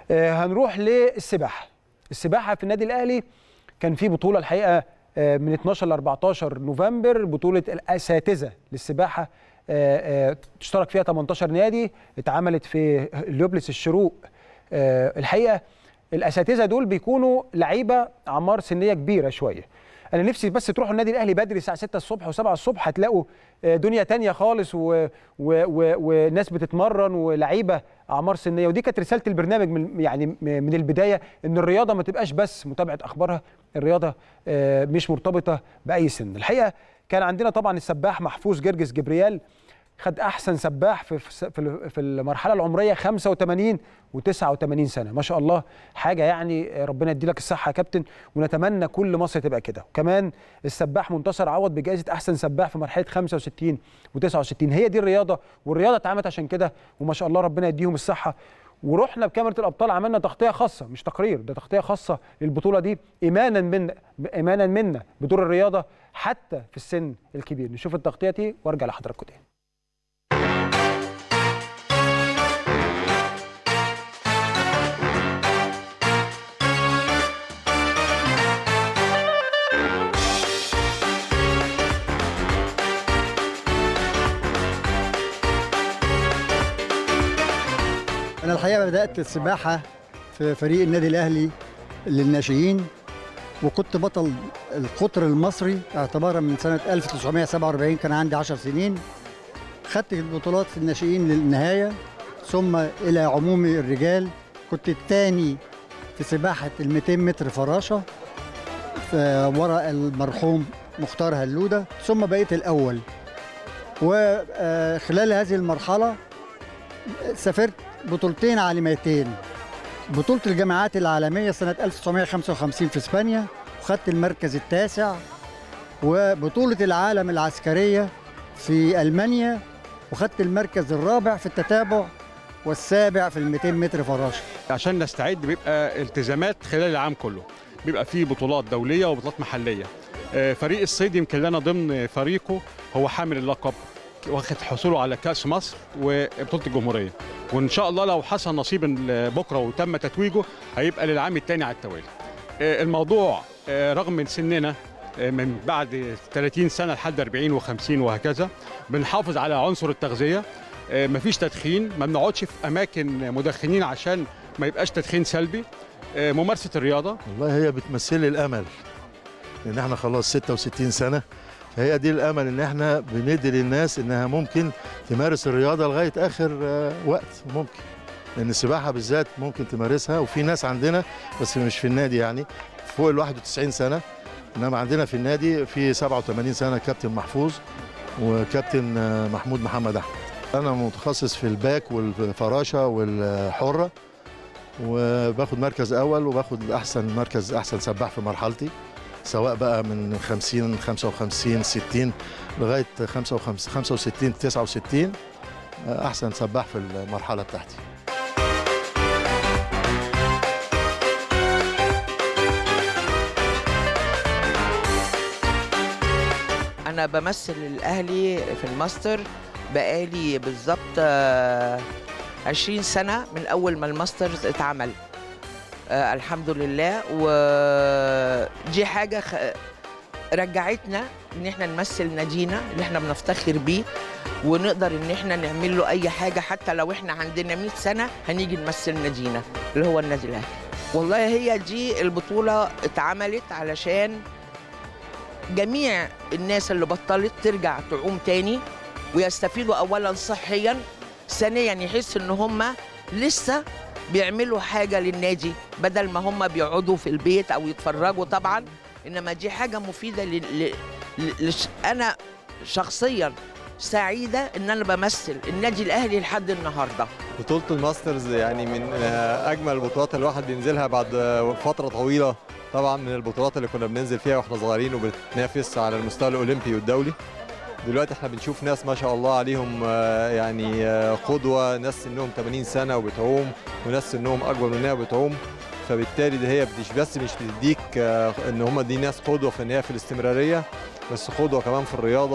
آه، هنروح للسباحه السباحه في النادي الاهلي كان في بطوله الحقيقه آه، من 12 ل 14 نوفمبر بطوله الاساتذه للسباحه آه، آه، اشترك فيها 18 نادي اتعملت في اليوبلس الشروق آه، الحقيقه الاساتذه دول بيكونوا لعيبه اعمار سنيه كبيره شويه انا نفسي بس تروحوا النادي الاهلي بدري الساعه 6 الصبح و7 الصبح هتلاقوا آه، دنيا تانية خالص و... و... و... وناس بتتمرن ولعيبه اعمار سنيه ودي كانت رساله البرنامج من يعني م- من البدايه ان الرياضه ما تبقاش بس متابعه اخبارها الرياضه آه، مش مرتبطه باي سن الحقيقه كان عندنا طبعا السباح محفوظ جرجس جبريال خد احسن سباح في في في- في المرحله العمريه 85 و89 سنه ما شاء الله حاجه يعني ربنا يدي لك الصحه يا كابتن ونتمنى كل مصر تبقى كده وكمان السباح منتصر عوض بجائزه احسن سباح في مرحله 65 و69 هي دي الرياضه والرياضه اتعملت عشان كده وما شاء الله ربنا يديهم الصحه ورحنا بكاميرا الابطال عملنا تغطيه خاصه مش تقرير ده تغطيه خاصه للبطوله دي ايمانا من ايمانا منا بدور الرياضه حتى في السن الكبير نشوف التغطيه دي وارجع لحضراتكم تاني أنا الحقيقة بدأت السباحة في فريق النادي الأهلي للناشئين وكنت بطل القطر المصري اعتبارا من سنة 1947 كان عندي 10 سنين خدت البطولات في الناشئين للنهاية ثم إلى عموم الرجال كنت الثاني في سباحة ال 200 متر فراشة في وراء المرحوم مختار هلودة ثم بقيت الأول وخلال هذه المرحلة سافرت بطولتين عالميتين بطولة الجامعات العالمية سنة 1955 في اسبانيا وخدت المركز التاسع وبطولة العالم العسكرية في ألمانيا وخدت المركز الرابع في التتابع والسابع في ال 200 متر فراشة عشان نستعد بيبقى التزامات خلال العام كله بيبقى فيه بطولات دوليه وبطولات محليه آه، فريق الصيد يمكن لنا ضمن فريقه هو حامل اللقب واخد حصوله على كاس مصر وبطوله الجمهوريه وان شاء الله لو حصل نصيب بكره وتم تتويجه هيبقى للعام الثاني على التوالي آه، الموضوع آه، رغم من سننا آه، من بعد 30 سنه لحد 40 و50 وهكذا بنحافظ على عنصر التغذيه آه، مفيش تدخين ما بنقعدش في اماكن مدخنين عشان ما يبقاش تدخين سلبي آه، ممارسه الرياضه والله هي بتمثل لي الامل ان احنا خلاص 66 سنه فهي دي الامل ان احنا بندي للناس انها ممكن تمارس الرياضه لغايه اخر آه، وقت ممكن لان السباحه بالذات ممكن تمارسها وفي ناس عندنا بس مش في النادي يعني فوق ال 91 سنه انما عندنا في النادي في 87 سنه كابتن محفوظ وكابتن آه، محمود محمد احمد انا متخصص في الباك والفراشه والحره وباخد مركز اول وباخد احسن مركز احسن سباح في مرحلتي سواء بقى من 50 55 60 لغايه 55 65 69 احسن سباح في المرحله بتاعتي انا بمثل الاهلي في الماستر بقالي بالظبط آه، 20 سنه من اول ما الماسترز اتعمل آه الحمد لله ودي حاجه خ... رجعتنا ان احنا نمثل نادينا اللي احنا بنفتخر بيه ونقدر ان احنا نعمل له اي حاجه حتى لو احنا عندنا 100 سنه هنيجي نمثل نادينا اللي هو النادي الاهلي والله هي دي البطوله اتعملت علشان جميع الناس اللي بطلت ترجع تعوم تاني ويستفيدوا اولا صحيا ثانيا يحس ان هم لسه بيعملوا حاجه للنادي بدل ما هم بيقعدوا في البيت او يتفرجوا طبعا انما دي حاجه مفيده ل... ل... ل... لش... انا شخصيا سعيده ان انا بمثل النادي الاهلي لحد النهارده بطولة الماسترز يعني من آه، أجمل البطولات اللي الواحد بينزلها بعد آه، فترة طويلة طبعا من البطولات اللي كنا بننزل فيها واحنا صغيرين وبتنافس على المستوى الأولمبي والدولي دلوقتي احنا بنشوف ناس ما شاء الله عليهم آه، يعني آه، قدوة ناس سنهم 80 سنة وبتعوم وناس سنهم أكبر منها وبتعوم فبالتالي ده هي مش بس مش بتديك آه، ان هم دي ناس قدوة في ان هي في الاستمرارية بس قدوة كمان في الرياضة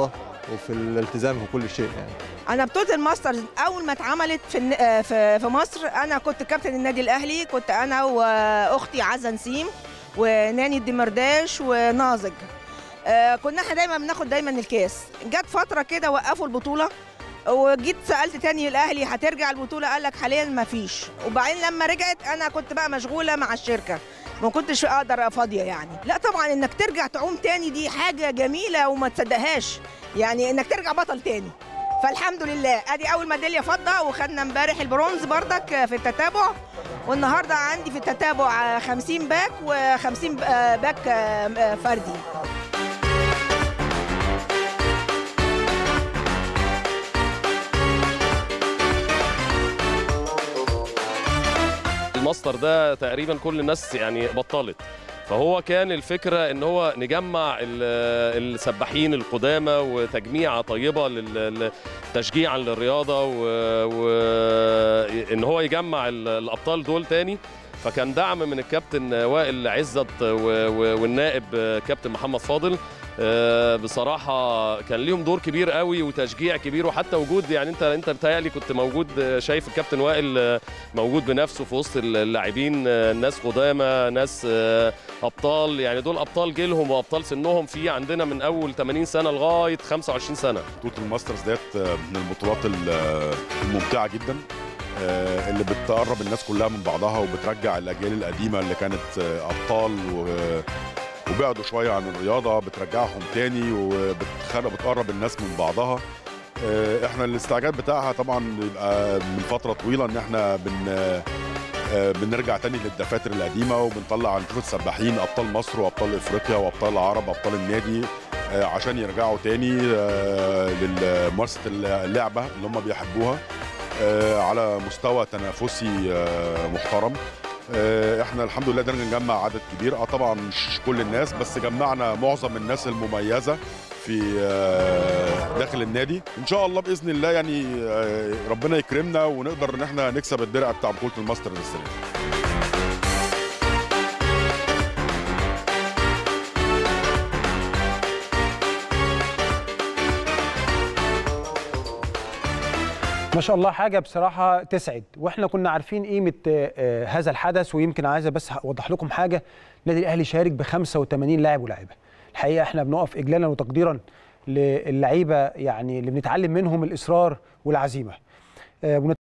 وفي الالتزام في كل شيء يعني انا بطوله الماسترز اول ما اتعملت في الن- آه، في في مصر انا كنت كابتن النادي الاهلي كنت انا واختي عزه نسيم وناني الدمرداش ونازج آه، كنا احنا دايما بناخد دايما الكاس جت فتره كده وقفوا البطوله وجيت سالت تاني الاهلي هترجع البطوله قال لك حاليا ما فيش وبعدين لما رجعت انا كنت بقى مشغوله مع الشركه ما كنتش اقدر فاضيه يعني لا طبعا انك ترجع تعوم تاني دي حاجه جميله وما تصدقهاش يعني انك ترجع بطل تاني فالحمد لله ادي اول ميداليه فضه وخدنا امبارح البرونز بردك في التتابع والنهارده عندي في التتابع 50 باك و50 باك فردي الماستر ده تقريبا كل الناس يعني بطلت فهو كان الفكره ان هو نجمع ال- السباحين القدامى وتجميعه طيبه لل- تشجيعا للرياضه وان هو يجمع ال- الابطال دول تاني فكان دعم من الكابتن وائل عزت و- و- والنائب كابتن محمد فاضل آه، بصراحه كان ليهم دور كبير قوي وتشجيع كبير وحتى وجود يعني انت انت بتهيألي كنت موجود آه، شايف الكابتن وائل آه، موجود بنفسه في وسط اللاعبين آه، ناس قدامى ناس آه، ابطال يعني دول ابطال جيلهم وابطال سنهم في عندنا من اول 80 سنه لغايه 25 سنه بطوله الماسترز ديت من البطولات ال- الممتعه جدا آه، اللي بتقرب الناس كلها من بعضها وبترجع الاجيال القديمه اللي كانت آه، ابطال و- وبعدوا شويه عن الرياضه بترجعهم تاني وبتخلق بتقرب الناس من بعضها آه، احنا الاستعجال بتاعها طبعا بيبقى من فتره طويله ان احنا بن آه، بنرجع تاني للدفاتر القديمه وبنطلع نشوف السباحين ابطال مصر وابطال افريقيا وابطال العرب ابطال النادي آه، عشان يرجعوا تاني آه، لممارسه اللعبه اللي هم بيحبوها آه، على مستوى تنافسي آه، محترم آه، احنا الحمد لله قدرنا نجمع عدد كبير اه طبعا مش كل الناس بس جمعنا معظم الناس المميزه في آه، داخل النادي ان شاء الله باذن الله يعني آه، ربنا يكرمنا ونقدر ان احنا نكسب الدرع بتاع بطوله الماسترز السنه دي. ما شاء الله حاجه بصراحه تسعد واحنا كنا عارفين قيمه آه، آه، هذا الحدث ويمكن عايزه بس اوضح لكم حاجه النادي الاهلي شارك ب 85 لاعب ولاعيبه الحقيقه احنا بنقف اجلالا وتقديرا للعيبه يعني اللي بنتعلم منهم الاصرار والعزيمه آه،